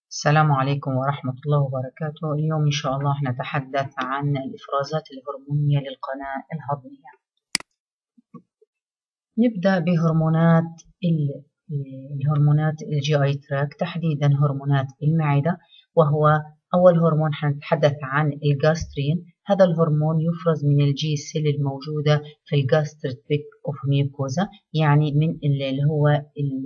السلام عليكم ورحمة الله وبركاته اليوم إن شاء الله نتحدث عن الإفرازات الهرمونية للقناة الهضمية نبدأ بهرمونات الهرمونات الجي اي تراك تحديدا هرمونات المعدة وهو أول هرمون حنتحدث عن الجاسترين هذا الهرمون يفرز من الجي سيل الموجودة في الجاستريك اوف ميوكوزا يعني من اللي هو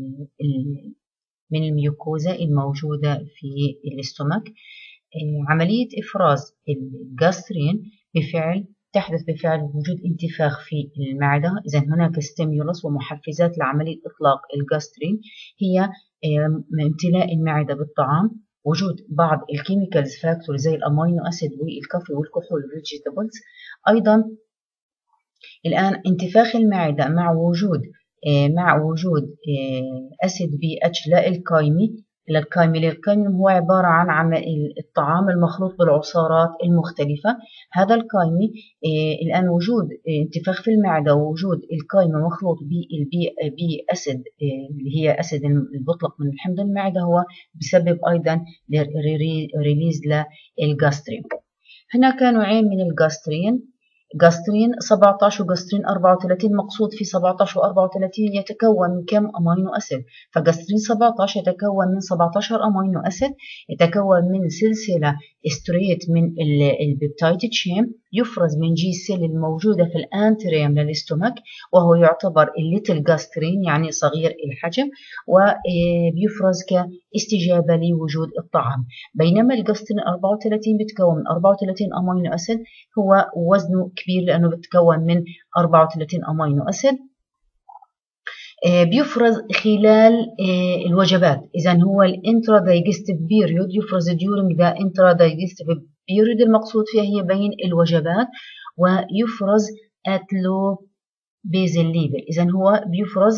من الميوكوزا الموجودة في الاستومك آه، عملية إفراز الجاسترين بفعل تحدث بفعل وجود انتفاخ في المعدة إذا هناك ستيمولس ومحفزات لعملية إطلاق الجاسترين هي آه، امتلاء المعدة بالطعام وجود بعض الكيميكالز فاكتور زي الامينو اسيد والكافي والكحول والفيجيتابلز ايضا الان انتفاخ المعده مع وجود آه، مع وجود آه، أسيد بي اتش لا الكايمي للكايمي الكايمي هو عبارة عن عمل الطعام المخلوط بالعصارات المختلفة هذا الكايمي آه، الآن وجود انتفاخ في المعدة ووجود الكايمي مخلوط بالبي بي أسيد اللي هي أسيد المطلق من حمض المعدة هو بسبب أيضا ريليز للجاسترين هناك نوعين من الجاسترين جاسترين 17 وجاسترين 34 مقصود في 17 و 34 يتكون من كم امينو اسيد فجاسترين 17 يتكون من 17 امينو اسيد يتكون من سلسله استريت من البيبتايد تشين يفرز من جي سيل الموجودة في الانتريم للاستومك وهو يعتبر الليتل جاسترين يعني صغير الحجم وبيفرز كاستجابة لوجود الطعام بينما الجاسترين 34 بيتكون من 34 أمينو أسيد هو وزنه كبير لأنه بيتكون من 34 أمينو أسيد آه، بيفرز خلال آه، الوجبات إذا هو الانترا دايجستيف بيريود يفرز during the intra digestive period المقصود فيها هي بين الوجبات ويفرز at low basal level إذا هو بيفرز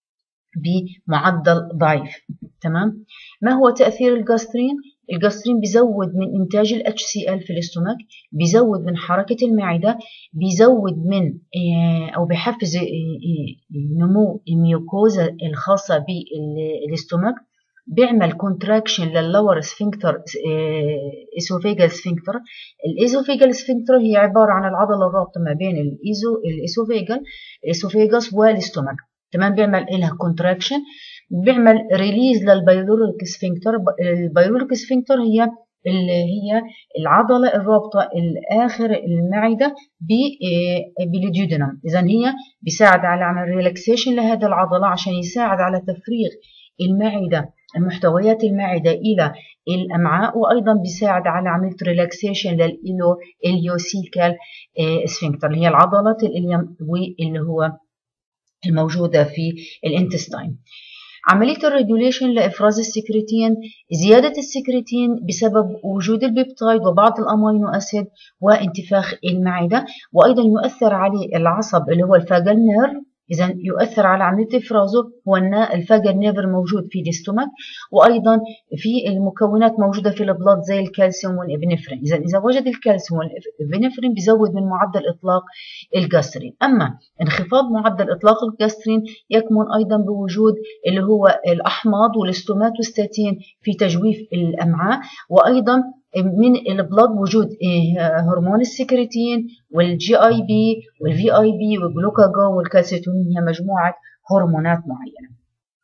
بمعدل ضعيف تمام ما هو تأثير الجاسترين الجاسترين بيزود من إنتاج ال HCl في الاستومك بيزود من حركة المعدة بيزود من آه، أو بيحفز آه، آه، نمو الميوكوزا الخاصة بالاستومك بيعمل كونتراكشن لللور سفنكتر اسوفيجال سفنكتر الايزوفيجال سفنكتر هي عباره عن العضله الرابطه ما بين الايزو الاسوفيجال الاسوفيجاس والاستومك تمام بيعمل لها كونتراكشن بيعمل ريليز للبيروليك سفنكتر البيروليك سفنكتر هي اللي هي العضلة الرابطة الآخر المعدة بالديودنم إذا هي بيساعد على عمل ريلاكسيشن لهذه العضلة عشان يساعد على تفريغ المعدة محتويات المعدة إلى الأمعاء وأيضا بيساعد على عملية ريلاكسيشن للإلو اليوسيكال سفنكتر اللي هي العضلات الإليم واللي هو الموجودة في الانتستين عملية الريجوليشن لإفراز السكرتين زيادة السكرتين بسبب وجود البيبتايد وبعض الأمينو أسيد وانتفاخ المعدة وأيضا يؤثر عليه العصب اللي هو الفاجل نيرف إذا يؤثر على عملية إفرازه هو الفاجر نيفر موجود في الاستومك وأيضا في المكونات موجودة في البلاد زي الكالسيوم والإبنفرين إذا إذا وجد الكالسيوم والإبنفرين بيزود من معدل إطلاق الجاسترين أما انخفاض معدل إطلاق الجاسترين يكمن أيضا بوجود اللي هو الأحماض والاستوماتوستاتين في تجويف الأمعاء وأيضا من البلاد وجود إيه، هرمون السكرتين والجي اي بي والفي اي بي والجلوكاجون والكالسيتونين هي مجموعه هرمونات معينه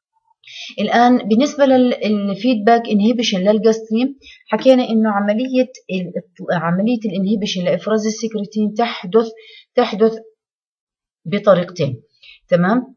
الان بالنسبه للفيدباك انهيبيشن للجاسترين حكينا انه عمليه عمليه الانهيبيشن لافراز السكرتين تحدث تحدث بطريقتين تمام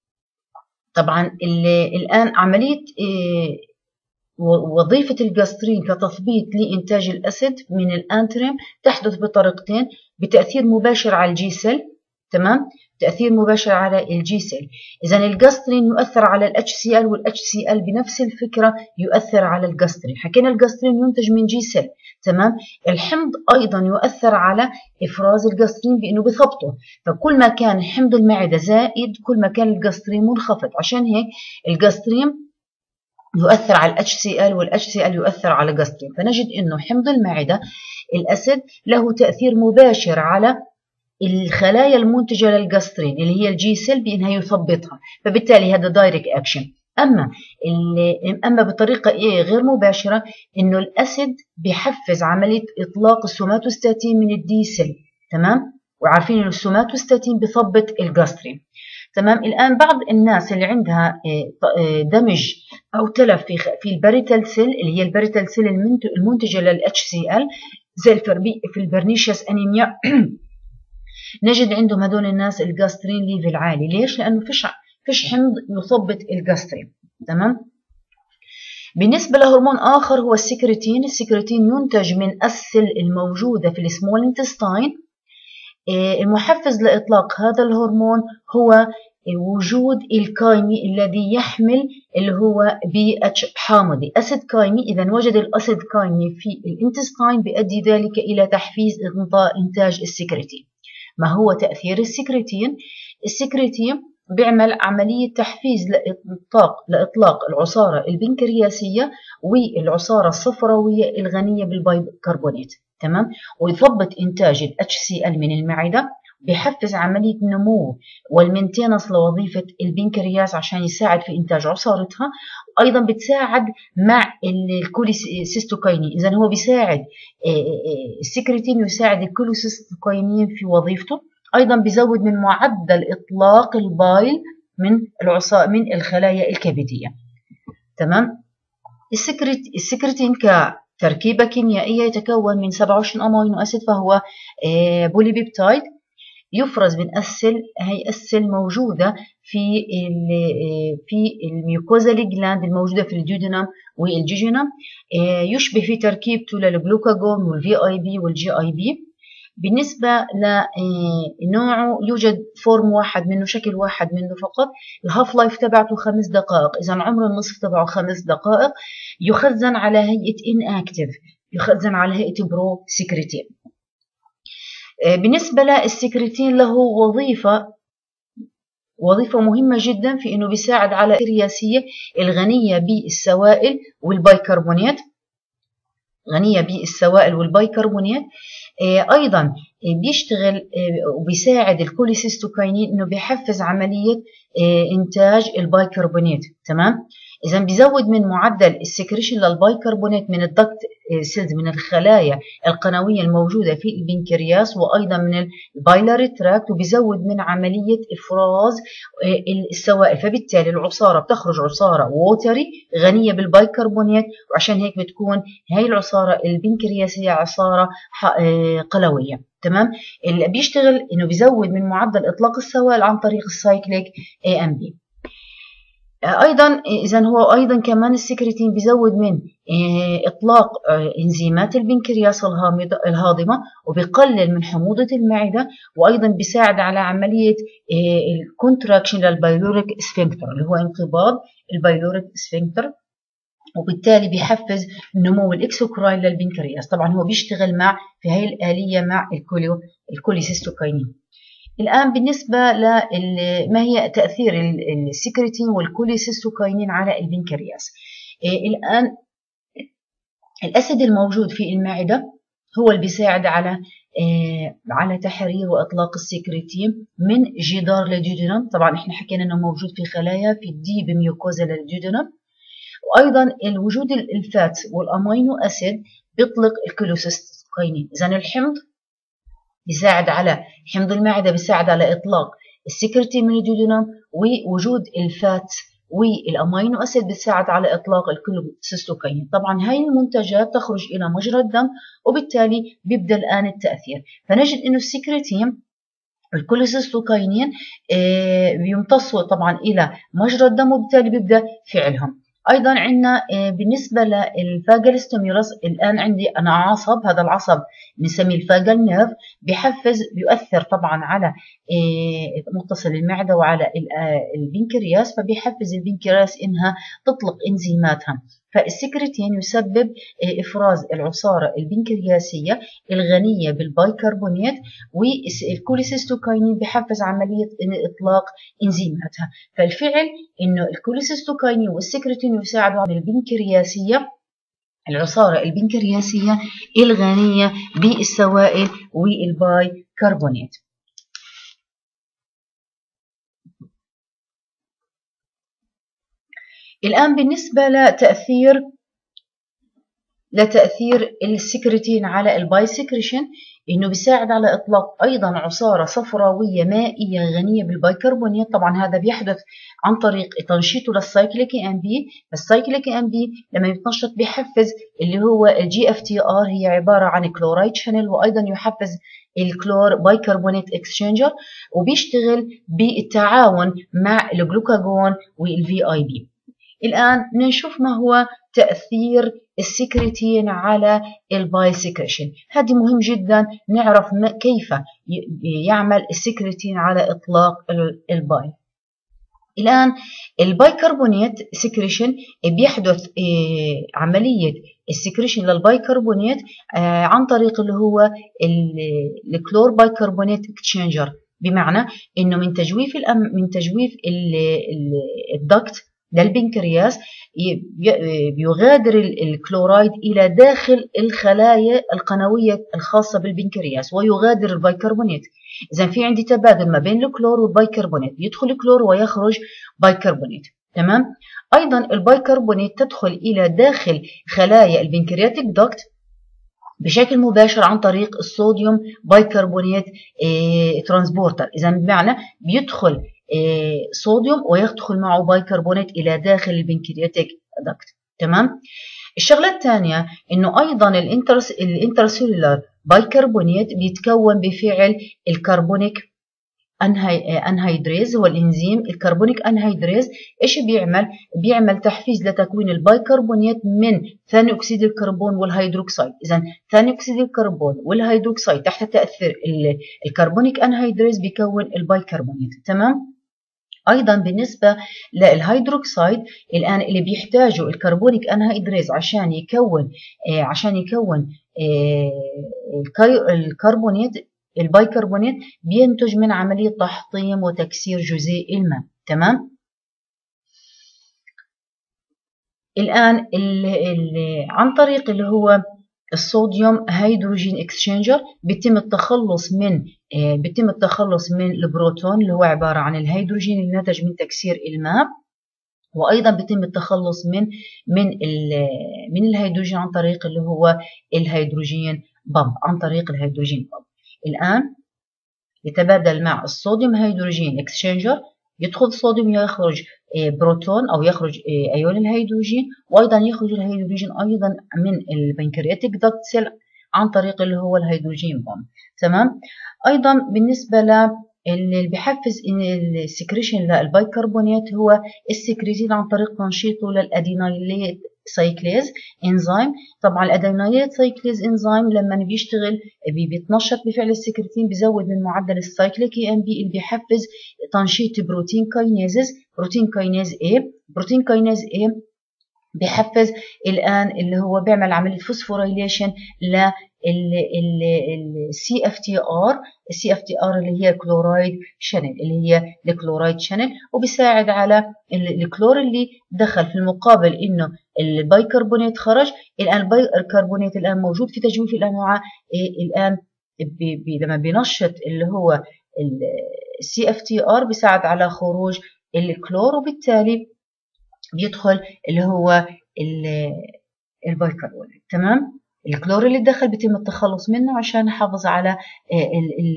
طبعا الان عمليه إيه، وظيفة الجاسترين كتثبيط لإنتاج الأسيد من الأنتريم تحدث بطريقتين بتأثير مباشر على الجي سيل تمام تأثير مباشر على الجي سيل إذا الجاسترين يؤثر على الاتش سي ال والاتش سي ال بنفس الفكرة يؤثر على الجاسترين حكينا الجاسترين ينتج من جي سيل تمام الحمض أيضا يؤثر على إفراز الجاسترين بأنه بثبطه فكل ما كان حمض المعدة زائد كل ما كان الجاسترين منخفض عشان هيك الجاسترين يؤثر على ال HCl وال HCl يؤثر على الجاسترين فنجد انه حمض المعده الاسيد له تاثير مباشر على الخلايا المنتجه للجاسترين اللي هي الجي سيل بانها يثبطها فبالتالي هذا دايركت اكشن اما اما بطريقه ايه غير مباشره انه الاسيد بيحفز عمليه اطلاق السوماتوستاتين من الديسل تمام وعارفين انه السوماتوستاتين بثبط الجاسترين تمام الان بعض الناس اللي عندها آه، آه، دمج او تلف في في الباريتال سيل اللي هي الباريتال سيل المنتجه للاتش سي ال زي في البرنيشيس انيميا نجد عندهم هدول الناس الجاسترين ليفل عالي ليش لانه فيش فيش حمض يثبط الجاسترين تمام بالنسبة لهرمون آخر هو السكرتين السكرتين ينتج من السل الموجودة في السمول انتستاين آه، المحفز لإطلاق هذا الهرمون هو وجود الكايمي الذي يحمل اللي هو بي اتش حامضي اسيد كايمي اذا وجد الاسيد كايمي في الانتستاين بيؤدي ذلك الى تحفيز انتاج السكرتين ما هو تاثير السكرتين السكرتين بيعمل عملية تحفيز لإطلاق لإطلاق العصارة البنكرياسية والعصارة الصفراوية الغنية بالبيكربونات تمام ويضبط إنتاج ال HCl من المعدة بحفز عملية نمو والمينتينس لوظيفة البنكرياس عشان يساعد في إنتاج عصارتها أيضا بتساعد مع الكوليسيستوكاينين إذا هو بيساعد آه، آه، آه، السكرتين يساعد الكوليسيستوكاينين في وظيفته أيضا بيزود من معدل إطلاق البايل من العصا من الخلايا الكبدية تمام السكرت السكرتين كتركيبة كيميائية يتكون من 27 أمينو أسيد فهو بولي بيبتايد يفرز من السل هي السل موجودة في في الميوكوزا جلاند الموجودة في الجيودينم والجيجينم يشبه في تركيبته للجلوكاجون والفي اي بي والجي اي بي بالنسبة لنوعه يوجد فورم واحد منه شكل واحد منه فقط الهاف لايف تبعته خمس دقائق إذا عمر النصف تبعه خمس دقائق يخزن على هيئة ان اكتف يخزن على هيئة برو سكرتين آه، بالنسبة للسكرتين له وظيفة وظيفة مهمة جدا في أنه بيساعد على الرياسية الغنية بالسوائل والبيكربونات غنية بالسوائل والبيكربونات آه، ايضا آه، بيشتغل آه، وبيساعد الكوليسيستوكاينين انه بيحفز عمليه انتاج البايكربونات تمام اذا بيزود من معدل السكريشن للبايكربونات من الدكت سيلز من الخلايا القنويه الموجوده في البنكرياس وايضا من البايلاري تراكت وبيزود من عمليه افراز السوائل فبالتالي العصاره بتخرج عصاره ووتري غنيه بالبايكربونات وعشان هيك بتكون هاي العصاره البنكرياسيه عصاره قلويه تمام اللي بيشتغل انه بيزود من معدل اطلاق السوائل عن طريق السايكليك اي ام بي ايضا اذا هو ايضا كمان السكرتين بيزود من آه، اطلاق آه، انزيمات البنكرياس الهاضمه وبيقلل من حموضه المعده وايضا بيساعد على عمليه آه، الكونتراكشن للبايلوريك سفنكتر اللي هو انقباض البايلوريك سفنكتر وبالتالي بيحفز نمو الاكسوكراين للبنكرياس طبعا هو بيشتغل مع في هاي الآلية مع الكوليو الكوليسيستوكاينين الآن بالنسبة ما هي تأثير السكرتين والكوليسيستوكاينين على البنكرياس إيه، الآن الأسيد الموجود في المعدة هو اللي بيساعد على إيه، على تحرير واطلاق السكرتين من جدار الجدران طبعا احنا حكينا انه موجود في خلايا في الديب ميوكوزا للجدران وايضا الوجود الفات والامينو اسيد بيطلق الكلوسيستوكاينين اذا الحمض بيساعد على حمض المعده بيساعد على اطلاق السكرتين من الديودونم ووجود الفات والامينو اسيد بتساعد على اطلاق الكلوسيستوكاينين طبعا هاي المنتجات تخرج الى مجرى الدم وبالتالي بيبدا الان التاثير فنجد انه السكرتين الكوليسيستوكاينين آه، بيمتصوا طبعا الى مجرى الدم وبالتالي بيبدا فعلهم ايضا عندنا آه، بالنسبه للفاجل ستيمولس الان عندي انا عصب هذا العصب بنسميه الفاجل نيرف بحفز بيؤثر طبعا على آه، متصل المعده وعلى آه، البنكرياس فبيحفز البنكرياس انها تطلق انزيماتها فالسكرتين يسبب آه، إفراز العصارة البنكرياسية الغنية بالبايكربونات والكوليسيستوكاينين بحفز عملية إطلاق إنزيماتها فالفعل إنه الكوليسيستوكاينين والسكرتين يساعدوا على البنكرياسية العصارة البنكرياسية الغنية بالسوائل والبايكربونات الآن بالنسبة لتأثير لتأثير السكرتين على البايسكريشن إنه بيساعد على إطلاق أيضا عصارة صفراوية مائية غنية بالبيكربونات طبعا هذا بيحدث عن طريق تنشيطه للسايكليك ام بي السايكليك ام بي لما يتنشط بيحفز اللي هو الجي اف تي ار هي عبارة عن كلورايد شانل وأيضا يحفز الكلور بايكربونات اكسشينجر وبيشتغل بالتعاون مع الجلوكاجون والفي اي بي الآن نشوف ما هو تأثير السكرتين على البايسكريشن هذه مهم جدا نعرف كيف يعمل السكرتين على إطلاق الباي الآن البايكربونات سكريشن بيحدث آه، عملية السكريشن للبايكربونات آه، عن طريق اللي هو الكلور بايكربونات اكتشينجر بمعنى انه من تجويف من تجويف الدكت للبنكرياس بيغادر الكلورايد إلى داخل الخلايا القنوية الخاصة بالبنكرياس ويغادر البيكربونات إذا في عندي تبادل ما بين الكلور والبيكربونات يدخل الكلور ويخرج بيكربونات تمام أيضا البيكربونات تدخل إلى داخل خلايا البنكرياتيك دوكت بشكل مباشر عن طريق الصوديوم بايكربونات إيه ترانسبورتر اذا بمعنى بيدخل إيه صوديوم ويدخل معه بايكربونات الى داخل البنكرياتيك دكت تمام الشغله الثانيه انه ايضا الانترس الانترسيلولار بايكربونات بيتكون بفعل الكربونيك انهيدريز هو الانزيم الكربونيك انهيدريز ايش بيعمل بيعمل تحفيز لتكوين البايكربونات من ثاني اكسيد الكربون والهيدروكسيد اذا ثاني اكسيد الكربون والهيدروكسيد تحت تاثير الكربونيك انهيدريز بيكون البايكربونات تمام ايضا بالنسبه للهيدروكسيد الان اللي بيحتاجه الكربونيك انهيدريز عشان يكون آه عشان يكون آه الكربونات البيكربونات بينتج من عملية تحطيم وتكسير جزيء الماء تمام الآن ال ال عن طريق اللي هو الصوديوم هيدروجين اكسشينجر بيتم التخلص من آه، بيتم التخلص من البروتون اللي هو عبارة عن الهيدروجين الناتج من تكسير الماء وايضا بيتم التخلص من من من الهيدروجين عن طريق اللي هو الهيدروجين بامب عن طريق الهيدروجين بامب الآن يتبادل مع الصوديوم هيدروجين اكسشينجر يدخل الصوديوم يخرج آه، بروتون أو يخرج آه، أيون الهيدروجين وأيضا يخرج الهيدروجين أيضا من البنكرياتيك دكت سيل عن طريق اللي هو الهيدروجين بوم تمام أيضا بالنسبة ل اللي بيحفز السكريشن للبيكربونات هو السكريتين عن طريق تنشيطه للادينايليت سايكليز انزيم طبعا الادينايليت سايكليز انزيم لما بيشتغل بيتنشط بفعل السكرتين بيزود من معدل السايكليك اي ام بي اللي بيحفز تنشيط بروتين كاينيزز بروتين كاينيز اي بروتين كاينيز اي بيحفز الان اللي هو بيعمل عمليه فوسفوريليشن ل السي اف تي ار السي اف تي ار اللي هي كلورايد شانل اللي هي الكلورايد شانل وبيساعد على الكلور اللي دخل في المقابل انه البيكربونات خرج الان البيكربونات الان موجود في تجويف الامعاء إيه، الان بي بي لما بينشط اللي هو السي اف تي ار بيساعد على خروج الكلور وبالتالي بيدخل اللي هو البيكربونات تمام الكلور اللي دخل بيتم التخلص منه عشان نحافظ على آه،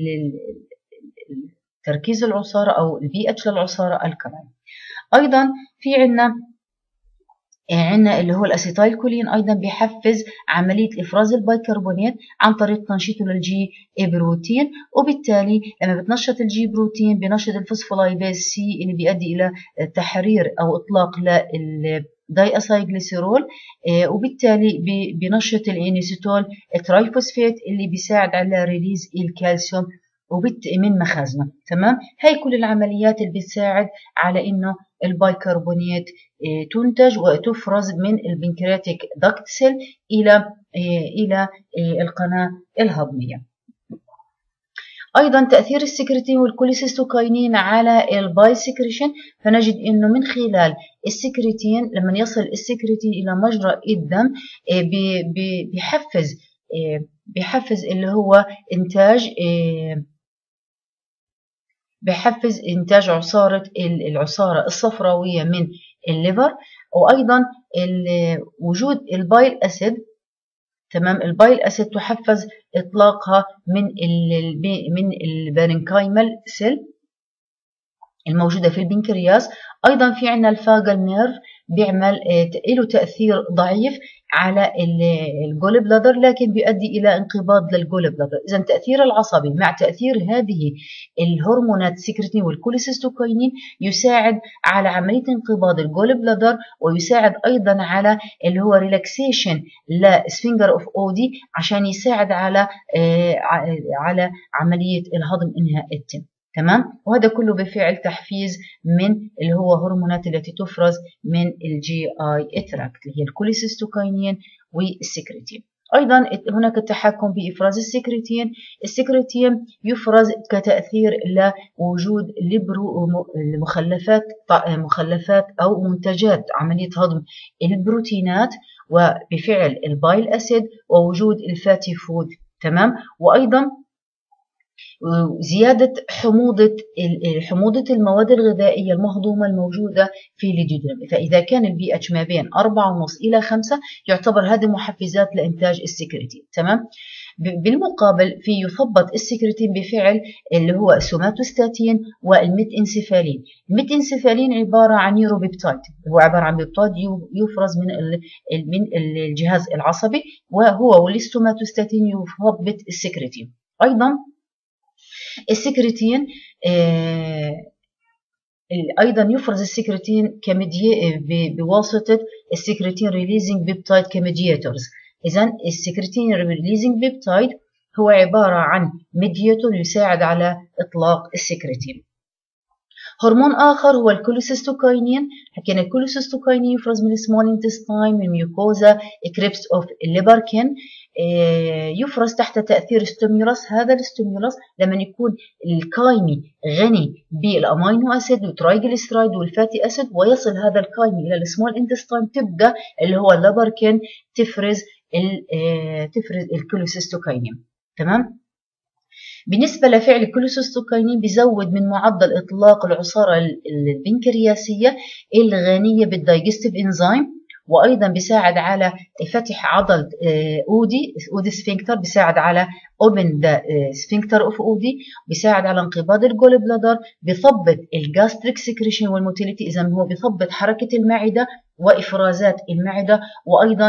تركيز العصارة أو البي اتش للعصارة الكلاين أيضا في عنا آه، عندنا اللي هو الاسيتايل كولين ايضا بيحفز عمليه افراز البيكربونات عن طريق تنشيطه للجي بروتين وبالتالي لما بتنشط الجي بروتين بنشط الفوسفولايباز سي اللي بيؤدي الى تحرير او اطلاق لل داي اسايجليسيرول آه، وبالتالي بنشط الانيسيتول ترايفوسفيت اللي بيساعد على ريليز الكالسيوم من مخازنه تمام هاي كل العمليات اللي بتساعد على انه البايكربونات آه، تنتج وتفرز من البنكرياتيك داكت سيل الى آه، الى القناه الهضميه أيضا تأثير السكرتين والكوليسيستوكاينين على الباي سكريشن فنجد أنه من خلال السكرتين لما يصل السكرتين إلى مجرى الدم آه، بيحفز آه، بيحفز اللي هو إنتاج آه، بيحفز إنتاج عصارة العصارة الصفراوية من الليفر وايضا وجود البايل اسيد تمام البايل اسيد تحفز اطلاقها من من البارنكايمال سيل الموجوده في البنكرياس ايضا في عندنا الفاجل نيرف بيعمل آه، له تاثير ضعيف على الجول بلادر لكن بيؤدي الى انقباض للجول بلادر اذا تاثير العصبي مع تاثير هذه الهرمونات سكرتين والكوليسيستوكاينين يساعد على عمليه انقباض الجول بلادر ويساعد ايضا على اللي هو ريلاكسيشن لسفنجر اوف اودي عشان يساعد على آه، على عمليه الهضم انها تتم تمام وهذا كله بفعل تحفيز من اللي هو هرمونات التي تفرز من الجي اي تراكت اللي هي الكوليسيستوكاينين والسكرتين ايضا هناك التحكم بافراز السكرتين السكرتين يفرز كتاثير لوجود مخلفات مخلفات او منتجات عمليه هضم البروتينات وبفعل البايل اسيد ووجود الفاتي فود تمام وايضا زيادة حموضة حموضة المواد الغذائية المهضومة الموجودة في الجدران فإذا كان البي اتش ما بين 4.5 إلى 5 يعتبر هذه محفزات لإنتاج السكرتين تمام بالمقابل في يثبط السكرتين بفعل اللي هو السوماتوستاتين والميت انسفالين الميت انسفالين عبارة عن نيوروبيبتايد هو عبارة عن بيبتايد يفرز من من الجهاز العصبي وهو والستوماتوستاتين يثبط السكرتين أيضا السكرتين آه، ايضا يفرز السكرتين كمدي بواسطه السكرتين ريليزنج بيبتايد كميدياتورز اذا السكرتين ريليزنج بيبتايد هو عباره عن ميدياتور يساعد على اطلاق السكرتين هرمون آخر هو الكوليسيستوكاينين حكينا الكوليسيستوكاينين يفرز من السمول انتستاين من ميوكوزا كريبس اوف الليبركين يفرز تحت تأثير ستيمولس هذا الستيمولس لما يكون الكايمي غني بالامينو اسيد والترايجليسرايد والفاتي اسيد ويصل هذا الكايمي الى السمول انتستاين تبدا اللي هو الليبركين تفرز آه، تفرز الكوليسيستوكاينين تمام بالنسبة لفعل الكوليسيستوكاينين بيزود من معدل إطلاق العصارة البنكرياسية الغنية بالدايجستيف إنزيم وايضا بيساعد على فتح عضله آه، اودي اودي سفنكتر بيساعد على اوبن ذا سفنكتر اوف اودي بيساعد على انقباض الجول بلادر بيثبط الجاستريك سكريشن والموتيليتي اذا هو بيثبط حركه المعده وافرازات المعده وايضا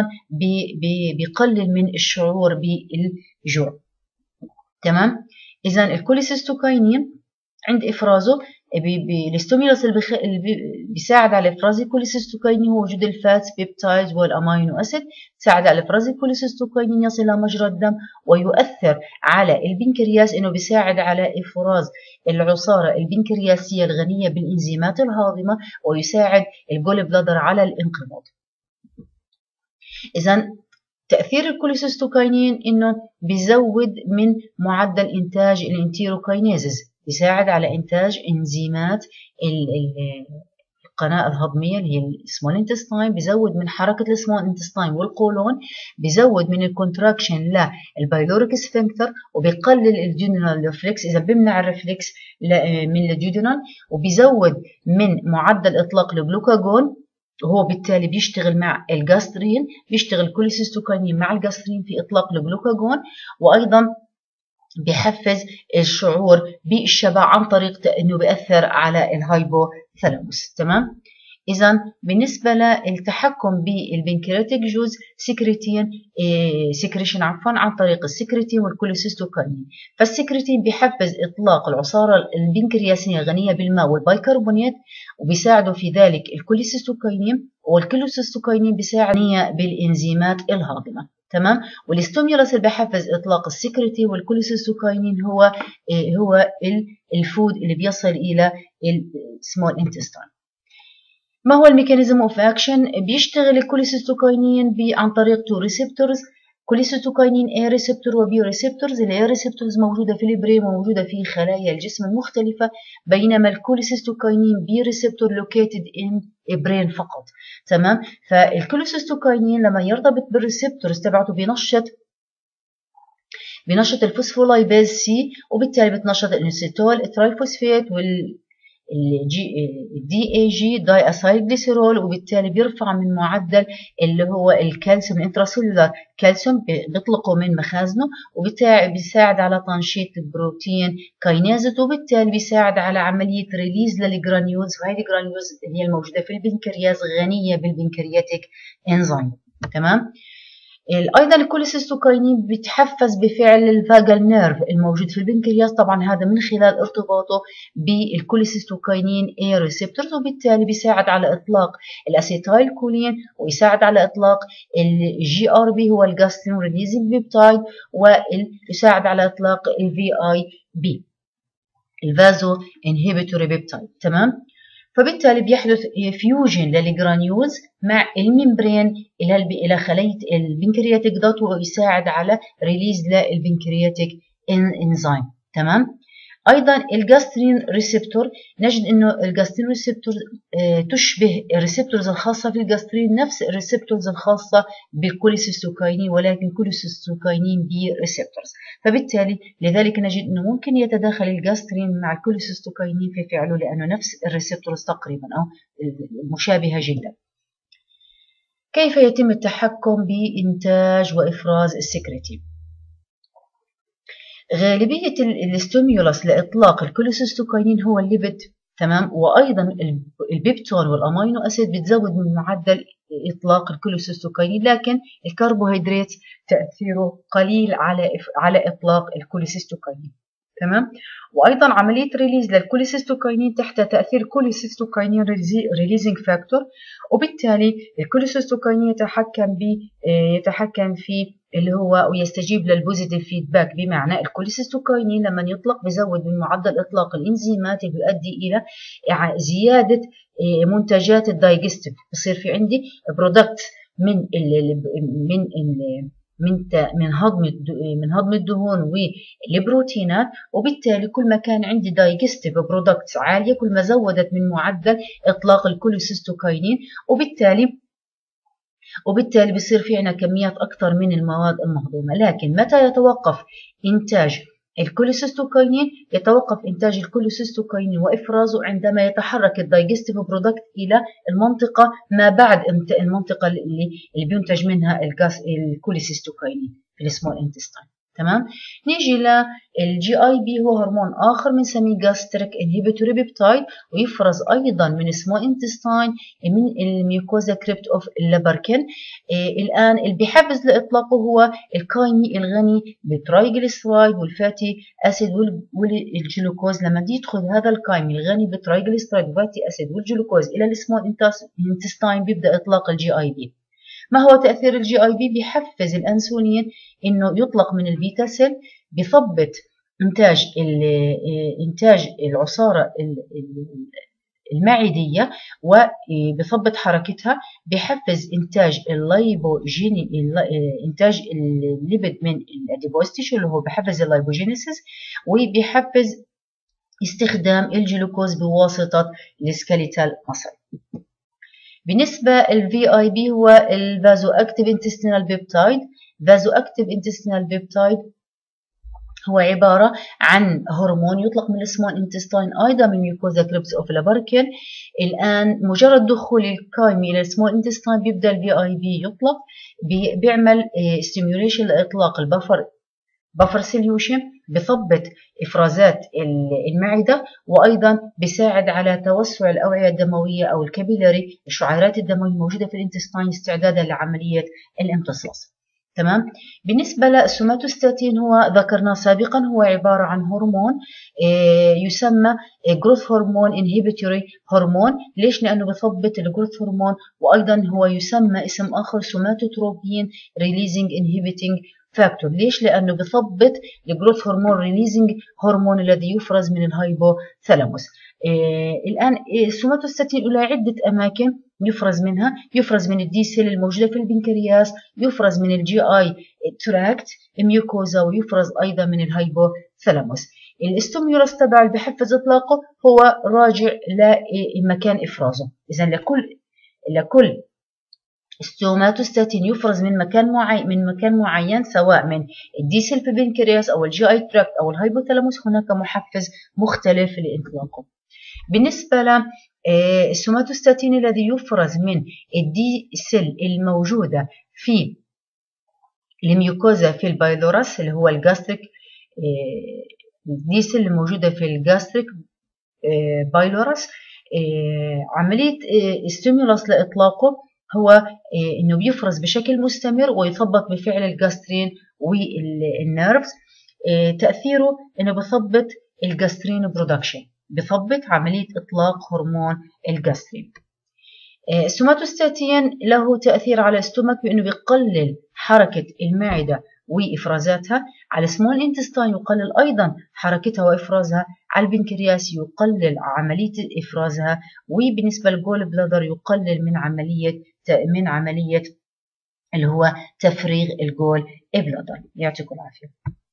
بيقلل من الشعور بالجوع تمام اذا الكوليسيستوكاينين عند افرازه الاستوميلاس اللي بيساعد على افراز الكوليسيستوكاينين هو وجود الفاتس بيبتايد والامينو اسيد ساعد على افراز الكوليسيستوكاينين يصل الى مجرى الدم ويؤثر على البنكرياس انه بيساعد على افراز العصاره البنكرياسيه الغنيه بالانزيمات الهاضمه ويساعد الجول بلادر على الانقباض اذا تأثير الكوليسيستوكاينين إنه بيزود من معدل إنتاج الانتيروكاينيزز بيساعد على إنتاج إنزيمات القناة الهضمية اللي هي السمول انتستاين بيزود من حركة السمول انتستاين والقولون بيزود من الكونتراكشن للبايلوريك سفنكتر وبيقلل الجينرال ريفلكس إذا بيمنع الريفلكس من الجينرال وبيزود من معدل إطلاق الجلوكاجون وهو بالتالي بيشتغل مع الجاسترين بيشتغل كوليسيستوكاينين مع الجاسترين في إطلاق الجلوكاجون وأيضا بحفز الشعور بالشبع عن طريق انه بياثر على الهايبوثالاموس تمام اذا بالنسبه للتحكم بالبنكرياتيك جوز سكريتين إيه سكريشن عفوا عن طريق السكريتين والكوليسيستوكاينين فالسكريتين بيحفز اطلاق العصاره البنكرياسيه الغنيه بالماء والبيكربونات وبيساعدوا في ذلك الكوليسيستوكاينين والكوليسيستوكاينين بيساعد بالانزيمات الهاضمه تمام والاستوميولاس اللي بيحفز اطلاق السكرتي والكوليسيستوكاينين هو إيه هو الفود اللي بيصل الى السمول انتستين ما هو الميكانيزم اوف اكشن بيشتغل الكوليسيستوكاينين عن طريق تو ريسبتورز كوليسيتوكاينين A ريسبتور وبي ريسبتورز ال A ريسبتورز موجودة في البرين وموجودة في خلايا الجسم المختلفة بينما الكوليسيستوكاينين بي ريسبتور located in برين فقط تمام فالكوليسيستوكاينين لما يرتبط بالريسبتورز تبعته بينشط بينشط الفوسفولايباز سي وبالتالي بتنشط الانستول الترايفوسفيت وال الدي اي جي داي اسايل جليسيرول وبالتالي بيرفع من معدل اللي هو الكالسيوم الانتراسيلولار كالسيوم بيطلقه من مخازنه وبالتالي بيساعد على تنشيط البروتين كاينازة وبالتالي بيساعد على عملية ريليز للجرانيولز وهذه الجرانيولز اللي هي الموجودة في البنكرياس غنية بالبنكرياتيك انزيم تمام ايضا الكوليسيستوكاينين بيتحفز بفعل الفاجال نيرف الموجود في البنكرياس طبعا هذا من خلال ارتباطه بالكوليسيستوكاينين اي ريسبتورز وبالتالي بيساعد على اطلاق الاسيتايل كولين ويساعد على اطلاق الجي ار بي هو الجاسترين ريليزنج بيبتايد ويساعد على اطلاق الفي اي بي الفازو انهبيتوري بيبتايد تمام فبالتالي بيحدث فيوجن للجرانيولز مع الممبرين الى الى خليه البنكرياتيك دوت ويساعد على ريليز للبنكرياتيك انزيم تمام ايضا الجاسترين ريسبتور نجد انه الجاسترين ريسبتور آه، تشبه الريسبتورز الخاصه في الجاسترين نفس الريسبتورز الخاصه بالكوليسيستوكاينين ولكن كوليسيستوكاينين بي ريسبتورز فبالتالي لذلك نجد انه ممكن يتداخل الجاسترين مع الكوليسيستوكاينين في فعله لانه نفس الريسبتورز تقريبا او مشابهه جدا كيف يتم التحكم بإنتاج وإفراز السكرتين غالبية الاستيمولس لإطلاق الكوليسيستوكاينين هو الليبيد تمام وأيضا البيبتون والأمينو أسيد بتزود من معدل إطلاق الكوليسيستوكاينين لكن الكربوهيدرات تأثيره قليل على على إطلاق الكوليسيستوكاينين تمام وايضا عمليه ريليز للكوليسيستوكاينين تحت تاثير كوليسيستوكاينين ريليزنج فاكتور وبالتالي الكوليسيستوكاينين يتحكم ب يتحكم في اللي هو ويستجيب للبوزيتيف فيدباك بمعنى الكوليسيستوكاينين لما يطلق بزود من معدل اطلاق الانزيمات بيؤدي الى زياده منتجات الدايجستيف بصير في عندي برودكت من ال من ال من من هضم من هضم الدهون والبروتينات وبالتالي كل ما كان عندي دايجستيف برودكتس عاليه كل ما زودت من معدل اطلاق الكوليسيستوكاينين وبالتالي وبالتالي بصير في عندنا كميات اكثر من المواد المهضومه لكن متى يتوقف انتاج الكوليسيستوكاينين يتوقف إنتاج الكوليسيستوكاينين وإفرازه عندما يتحرك الدايجستيف برودكت إلى المنطقة ما بعد المنطقة اللي, اللي بينتج منها الغاز الكوليسيستوكاينين في السمول انتستين تمام نيجي للجي اي بي هو هرمون اخر بنسميه جاستريك انهبيتوري بيبتايد ويفرز ايضا من سمول انتستاين من الميوكوزا كريبت اوف اللابركن إيه الان اللي بيحفز لاطلاقه هو الكايني الغني بالترايجليسرايد والفاتي اسيد والجلوكوز لما يدخل هذا الكايني الغني بالترايجليسرايد والفاتي اسيد والجلوكوز الى السمول انتستاين بيبدا اطلاق الجي اي بي ما هو تأثير الجي اي بي بيحفز الأنسولين إنه يطلق من البيتا سيل بثبت إنتاج إنتاج العصارة المعدية وبثبت حركتها بحفز إنتاج اللايبوجيني إنتاج الليبيد من الأديبوستيش اللي هو بحفز اللايبوجينيسيس وبيحفز استخدام الجلوكوز بواسطة السكاليتال مصل بالنسبة ال VIB هو الفازو اكتيف انتستينال بيبتايد فازو اكتيف انتستينال بيبتايد هو عبارة عن هرمون يطلق من السمول انتستين أيضا من ميوكوزا كريبس أوف لاباركن الآن مجرد دخول الكايمي إلى السمول انتستين بيبدأ البي اي بي يطلق بيعمل ستيميوليشن آه، لإطلاق البفر بفر سوليوشن بثبط افرازات المعده وايضا بيساعد على توسع الاوعيه الدمويه او الكابيلاري الشعيرات الدمويه الموجوده في الانتستين استعدادا لعمليه الامتصاص تمام بالنسبة للسوماتوستاتين هو ذكرناه سابقا هو عبارة عن هرمون آه، يسمى جروث هرمون انهبيتوري هرمون ليش لأنه بثبط الجروث هرمون وأيضا هو يسمى اسم آخر سوماتوتروبين ريليزنج انهبيتنج فاكتور ليش لانه بثبط الجروث هرمون ريليزنج هرمون الذي يفرز من الهايبوثالاموس إيه الان السوماتوستاتين له عده اماكن يفرز منها يفرز من الدي سيل الموجوده في البنكرياس يفرز من الجي اي تراكت ميوكوزا ويفرز ايضا من الهايبوثالاموس الاستوميولاس تبع اللي بحفز اطلاقه هو راجع لمكان افرازه اذا لكل لكل السوماتوستاتين يفرز من مكان معين من مكان معين سواء من الديسل في البنكرياس او الجي اي تراكت او الهايبوثالاموس هناك محفز مختلف لانطلاقه بالنسبه للسوماتوستاتين آه، الذي يفرز من الديسل الموجوده في الميوكوزا في البايلورس اللي هو الجاستريك الديسل آه، الموجوده في الجاستريك آه، بايلورس عمليه ستيمولس لاطلاقه هو آه، انه بيفرز بشكل مستمر ويثبط بفعل الجاسترين والنيرفز آه، تاثيره انه بثبط الجاسترين برودكشن بثبط عمليه اطلاق هرمون الجاسترين آه، السوماتوستاتين له تاثير على الستومك بانه بيقلل حركه المعده وإفرازاتها على السمول انتستاين يقلل أيضا حركتها وإفرازها على البنكرياس يقلل عملية إفرازها وبالنسبة للجول بلادر يقلل من عملية من عملية اللي هو تفريغ الجول بلادر يعطيكم العافية